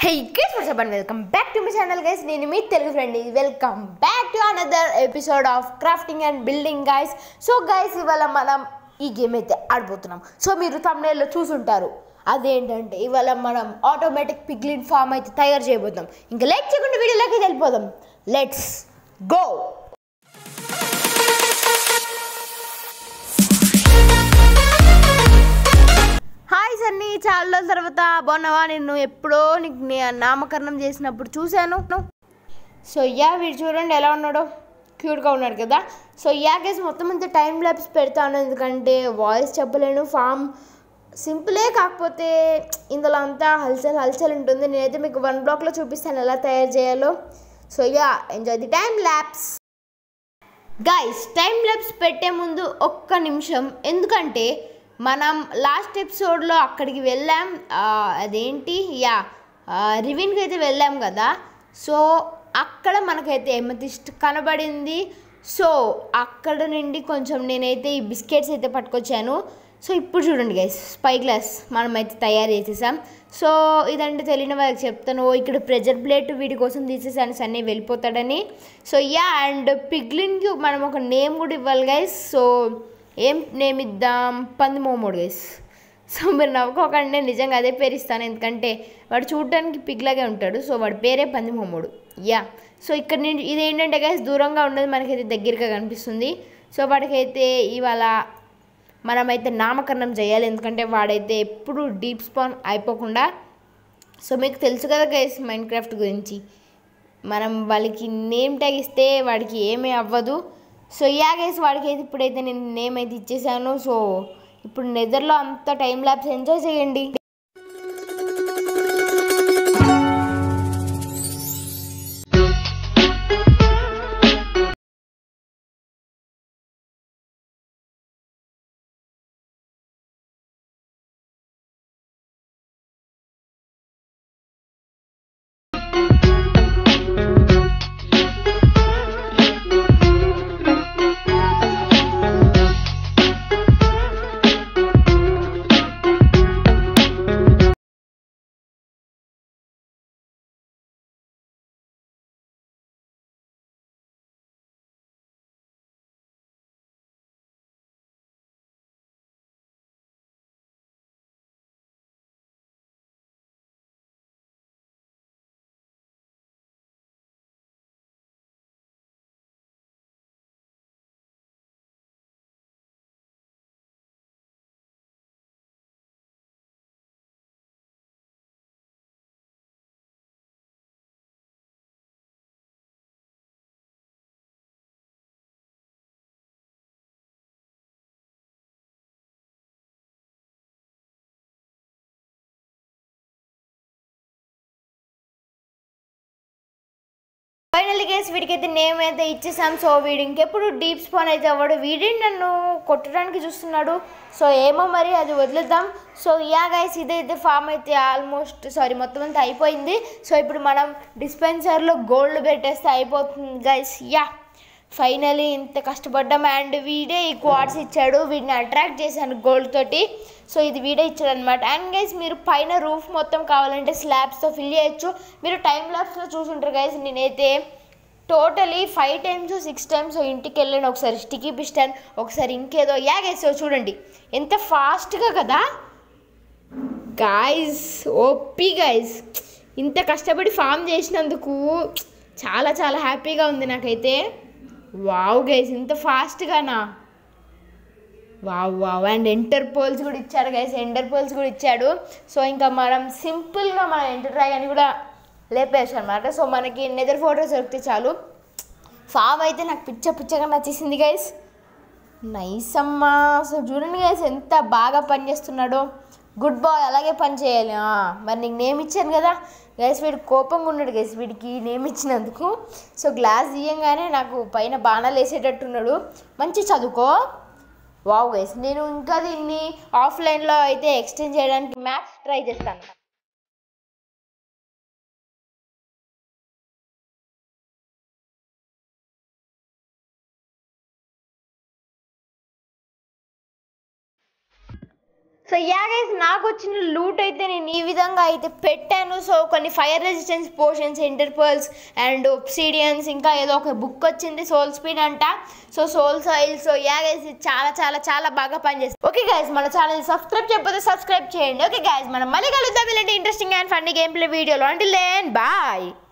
hey guys what's up and welcome back to my channel guys నేను మీ Telugu friend welcome back to another episode of crafting and building guys so guys ఇవాళ మనం ఈ game అయితే ఆడిపోతున్నాం so మీరు తమిళలో చూసుంటారు అదేంటంటే ఇవాళ మనం ఆటోమేటిక్ పిగ్లిన్ ఫామ్ అయితే తయారు చేయబోతున్నాం ఇంకా లేట్ చేయకుండా వీడియోలోకి వెళ్ళిపోదాం లెట్స్ గో హాయ్ సన్నీ చాలా రోజుల తర్వాత బాగున్నావా నిన్ను ఎప్పుడో నీకు నే- నామకరణం చేసినప్పుడు చూశాను సో యా వీడు చూడండి ఎలా ఉన్నాడో క్యూట్గా ఉన్నాడు కదా సో యా కేస్ మొత్తం అంతా టైం ల్యాబ్స్ పెడతాను ఎందుకంటే వాయిస్ చెప్పలేను ఫామ్ సింపులే కాకపోతే ఇందులో అంతా హల్చల్ హల్చల్ ఉంటుంది నేనైతే మీకు వన్ బ్లాక్లో చూపిస్తాను ఎలా తయారు చేయాలో so yeah enjoy the time lapse guys time lapse పెట్టే ముందు ఒక్క నిమిషం ఎందుకంటే మనం లాస్ట్ ఎపిసోడ్లో అక్కడికి వెళ్ళాం ఆ, అదేంటి యా రివిన్కి అయితే వెళ్ళాం కదా సో అక్కడ మనకైతే ఎమతిస్ట్ కనబడింది సో అక్కడ నుండి కొంచెం నేనైతే ఈ బిస్కెట్స్ అయితే పట్టుకొచ్చాను సో ఇప్పుడు చూడండి గైస్ స్పై గ్లాస్ మనమైతే తయారు చేసేసాం సో ఇదంటే తెలియని వాళ్ళకి చెప్తాను ఓ ఇక్కడ ప్రెజర్ ప్లేట్ వీటి కోసం తీసేసాను సన్నీ వెళ్ళిపోతాడని సో యా అండ్ పిగ్లిన్కి మనం ఒక నేమ్ కూడా ఇవ్వాలి గైస్ సో ఏం నేమ్ ఇద్దాం పంది మోమోడు గైస్ సో మీరు నవ్వుకోకండి నేను నిజంగా అదే పేరు ఇస్తాను ఎందుకంటే వాడు చూడడానికి పిగ్లాగే ఉంటాడు సో వాడి పేరే పంది మొమ్మడు యా సో ఇక్కడ నుండి ఇది ఏంటంటే గైస్ దూరంగా ఉండదు మనకైతే దగ్గరగా కనిపిస్తుంది సో వాడికైతే ఇవాళ మనమైతే నామకరణం చేయాలి ఎందుకంటే వాడైతే ఎప్పుడు డీప్ స్పాన్ అయిపోకుండా సో మీకు తెలుసు కదా గైస్ మైండ్ క్రాఫ్ట్ గురించి మనం వాళ్ళకి నేమ్ ట్యాగ్ ఇస్తే వాడికి ఏమీ అవ్వదు సో యా గైస్ వాడికి అయితే ఇప్పుడైతే నేను నేమ్ అయితే ఇచ్చేసాను సో ఇప్పుడు నెదర్లో అంత టైం ల్యాబ్స్ ఎంజాయ్ చేయండి ఫైనల్ గేస్ వీడికైతే నేమ్ అయితే ఇచ్చేసాం సో వీడు ఇంకెప్పుడు డీప్ స్పాన్ అయితే అవ్వడు వీడి నన్ను కొట్టడానికి చూస్తున్నాడు సో ఏమో మరి అది వదిలేద్దాం సో యా గైస్ ఇదైతే ఫామ్ అయితే ఆల్మోస్ట్ సారీ మొత్తం అంతా అయిపోయింది సో ఇప్పుడు మనం డిస్పెన్సర్లో గోల్డ్ పెట్టేస్తే అయిపోతుంది గైస్ యా ఫైనలీ ఇంత కష్టపడ్డాం అండ్ వీడే ఈ క్వార్ట్స్ ఇచ్చాడు వీడిని అట్రాక్ట్ చేశాను గోల్డ్ తోటి సో ఇది వీడే ఇచ్చాడు అనమాట అండ్ గైస్ మీరు పైన రూఫ్ మొత్తం కావాలంటే స్లాబ్స్తో ఫిల్ చేయొచ్చు మీరు టైం ల్యాబ్స్లో చూసుంటారు గైస్ నేనైతే totally five times six times ఇంటికి వెళ్ళాను ఒకసారి స్టికీ పిస్టన్ ఒకసారి ఇంకేదో యా గైస్ చూడండి ఎంత ఫాస్ట్గా కదా గాయస్ ఓపీ గాయస్ ఇంత కష్టపడి ఫామ్ చేసినందుకు చాలా చాలా హ్యాపీగా ఉంది నాకైతే వావ్ గైస్ ఇంత ఫాస్ట్గానా wow wow and ender pearls కూడా ఇచ్చాడు గైస్ ఎంటర్ పోల్స్ కూడా ఇచ్చాడు సో ఇంకా మనం సింపుల్గా మన ఎంటర్ డ్రాగన్ కూడా లేపేసాం అనమాట సో మనకి నెదర్ ఫోటోస్ దొరికితే చాలు ఫామ్ అయితే నాకు పిచ్చ పిచ్చగా నచ్చేసింది గైస్ నైస్ అమ్మా సో చూడండి గైస్ ఎంత బాగా పనిచేస్తున్నాడో గుడ్ బాయ్ అలాగే పని చేయాలి ఆ, మరి నీకు నేమ్ ఇచ్చాను కదా గైస్ వీడు కోపంగా ఉన్నాడు గైస్ వీడికి నేమ్ ఇచ్చినందుకు సో గ్లాస్ తీయంగానే నాకు పైన బాణాలు వేసేటట్టున్నాడు మంచి చదువుకో వావ్ గైస్ నేను ఇంకా దీన్ని ఆఫ్లైన్లో అయితే ఎక్స్చేంజ్ చేయడానికి మ్యాథ్స్ ట్రై చేస్తాను సో యా గైస్ నాకు వచ్చిన లూట్ అయితే నేను ఈ విధంగా అయితే పెట్టాను సో కొన్ని fire resistance potions ender pearls and obsidians ఇంకా ఏదో ఒక బుక్ వచ్చింది సోల్ స్పీడ్ అంట so soul soil so yeah guys ఇది చాలా చాలా చాలా బాగా పనిచేస్తుంది ఓకే గైస్ మన ఛానల్ సబ్స్క్రైబ్ చేయకపోతే సబ్స్క్రైబ్ చేయండి ఓకే గైస్ మనం మళ్ళీ కలుద్దాం ఇలాంటి interesting and funny game play వీడియోలో అంటే లేన్ బాయ్